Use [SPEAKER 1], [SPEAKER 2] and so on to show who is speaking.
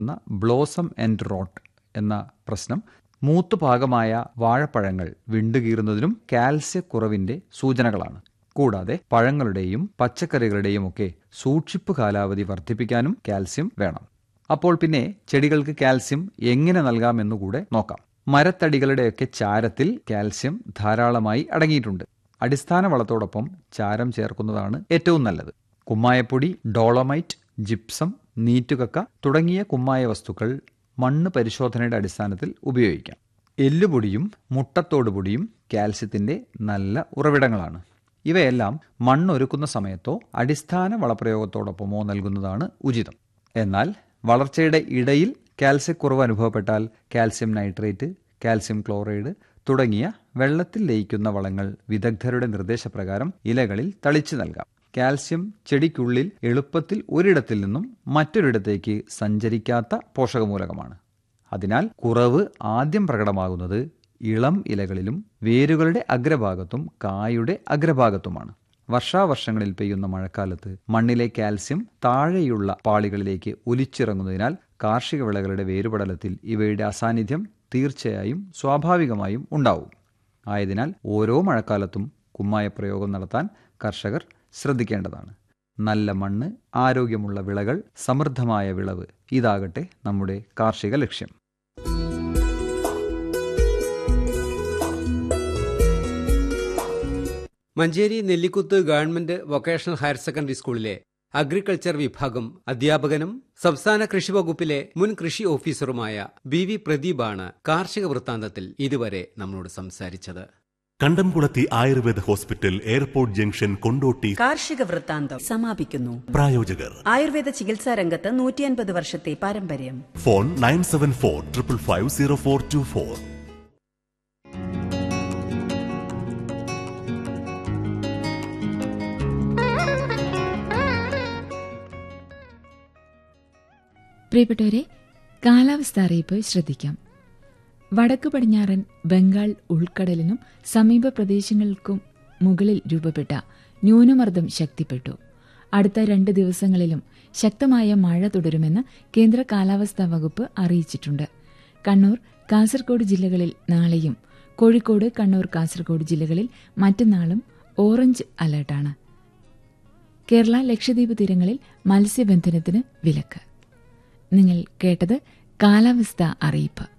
[SPEAKER 1] എന്ന blossom and rote എന്ന പ്രശ്നം മൂത്തുപാകമായ വാഴപ്പഴങ്ങൾ വിണ്ടുകീറുന്നതിനും കാൽസ്യക്കുറവിന്റെ സൂചനകളാണ് കൂടാതെ പഴങ്ങളുടെയും പച്ചക്കറികളുടെയും ഒക്കെ സൂക്ഷിപ്പ് കാലാവധി വർദ്ധിപ്പിക്കാനും കാൽസ്യം വേണം അപ്പോൾ പിന്നെ ചെടികൾക്ക് കാൽസ്യം എങ്ങനെ നൽകാമെന്നുകൂടെ നോക്കാം മരത്തടികളുടെയൊക്കെ ചാരത്തിൽ കാൽസ്യം ധാരാളമായി അടങ്ങിയിട്ടുണ്ട് അടിസ്ഥാന വളത്തോടൊപ്പം ചാരം ചേർക്കുന്നതാണ് ഏറ്റവും നല്ലത് കുമ്മായപ്പൊടി ഡോളമൈറ്റ് ജിപ്സം നീറ്റുകക്ക തുടങ്ങിയ കുമ്മായ വസ്തുക്കൾ മണ്ണ് പരിശോധനയുടെ അടിസ്ഥാനത്തിൽ ഉപയോഗിക്കാം എല്ലുപൊടിയും മുട്ടത്തോടുപൊടിയും കാൽസ്യത്തിന്റെ നല്ല ഉറവിടങ്ങളാണ് ഇവയെല്ലാം മണ്ണൊരുക്കുന്ന സമയത്തോ അടിസ്ഥാന വളപ്രയോഗത്തോടൊപ്പമോ നൽകുന്നതാണ് ഉചിതം എന്നാൽ വളർച്ചയുടെ ഇടയിൽ കാൽസ്യക്കുറവ് അനുഭവപ്പെട്ടാൽ കാൽസ്യം നൈട്രേറ്റ് കാൽസ്യം ക്ലോറൈഡ് തുടങ്ങിയ വെള്ളത്തിൽ ലയിക്കുന്ന വളങ്ങൾ വിദഗ്ധരുടെ നിർദ്ദേശപ്രകാരം ഇലകളിൽ തളിച്ചു നൽകാം കാൽസ്യം ചെടിക്കുള്ളിൽ എളുപ്പത്തിൽ ഒരിടത്തിൽ നിന്നും മറ്റൊരിടത്തേക്ക് സഞ്ചരിക്കാത്ത പോഷകമൂലകമാണ് അതിനാൽ കുറവ് ആദ്യം പ്രകടമാകുന്നത് ഇളം ഇലകളിലും വേരുകളുടെ അഗ്രഭാഗത്തും കായുടെ അഗ്രഭാഗത്തുമാണ് വർഷാവർഷങ്ങളിൽ പെയ്യുന്ന മഴക്കാലത്ത് മണ്ണിലെ കാൽസ്യം താഴെയുള്ള പാളികളിലേക്ക് ഒലിച്ചിറങ്ങുന്നതിനാൽ കാർഷിക വിളകളുടെ വേരുപടലത്തിൽ ഇവയുടെ അസാന്നിധ്യം തീർച്ചയായും സ്വാഭാവികമായും ഉണ്ടാവും ആയതിനാൽ ഓരോ മഴക്കാലത്തും കുമ്മായ പ്രയോഗം നടത്താൻ കർഷകർ ശ്രദ്ധിക്കേണ്ടതാണ് നല്ല മണ്ണ് ആരോഗ്യമുള്ള വിളകൾ സമൃദ്ധമായ വിളവ് ഇതാകട്ടെ നമ്മുടെ കാർഷിക ലക്ഷ്യം
[SPEAKER 2] Manjeri Nellikuth government vocational higher secondary സ്കൂളിലെ അഗ്രികൾച്ചർ വിഭാഗം അധ്യാപകനും സംസ്ഥാന കൃഷി വകുപ്പിലെ മുൻ കൃഷി ഓഫീസറുമായ ബി വി പ്രദീപാണ് കാർഷിക വൃത്താന്തത്തിൽ ഇതുവരെ നമ്മളോട് സംസാരിച്ചത്
[SPEAKER 3] Kandamkulathy Ayurveda hospital airport junction Kondotty
[SPEAKER 4] കാർഷിക വൃത്താന്തം സമാപിക്കുന്നു
[SPEAKER 3] പ്രായോജകർ
[SPEAKER 4] ആയുർവേദ ചികിത്സാ രംഗത്ത് നൂറ്റിയൻപത് വർഷത്തെ പാരമ്പര്യം
[SPEAKER 3] phone nine seven four triple five zero four two four
[SPEAKER 5] പ്രിയപ്പെട്ടവരെ കാലാവസ്ഥ അറിയിപ്പ് ശ്രദ്ധിക്കാം വടക്ക് പടിഞ്ഞാറൻ ബംഗാൾ ഉൾക്കടലിനും സമീപ പ്രദേശങ്ങൾക്കും മുകളിൽ രൂപപ്പെട്ട ന്യൂനമർദ്ദം ശക്തിപ്പെട്ടു അടുത്ത രണ്ട് ദിവസങ്ങളിലും ശക്തമായ മഴ തുടരുമെന്ന് കേന്ദ്ര കാലാവസ്ഥാ വകുപ്പ് അറിയിച്ചിട്ടുണ്ട് കണ്ണൂർ കാസർഗോഡ് ജില്ലകളിൽ നാളെയും കോഴിക്കോട് കണ്ണൂർ കാസർഗോഡ് ജില്ലകളിൽ മറ്റന്നാളും ഓറഞ്ച് അലർട്ടാണ് കേരള ലക്ഷദ്വീപ് തീരങ്ങളിൽ മത്സ്യബന്ധനത്തിന് വിലക്ക് നിങ്ങൾ കേട്ടത് കാലാവസ്ഥ അറിയിപ്പ്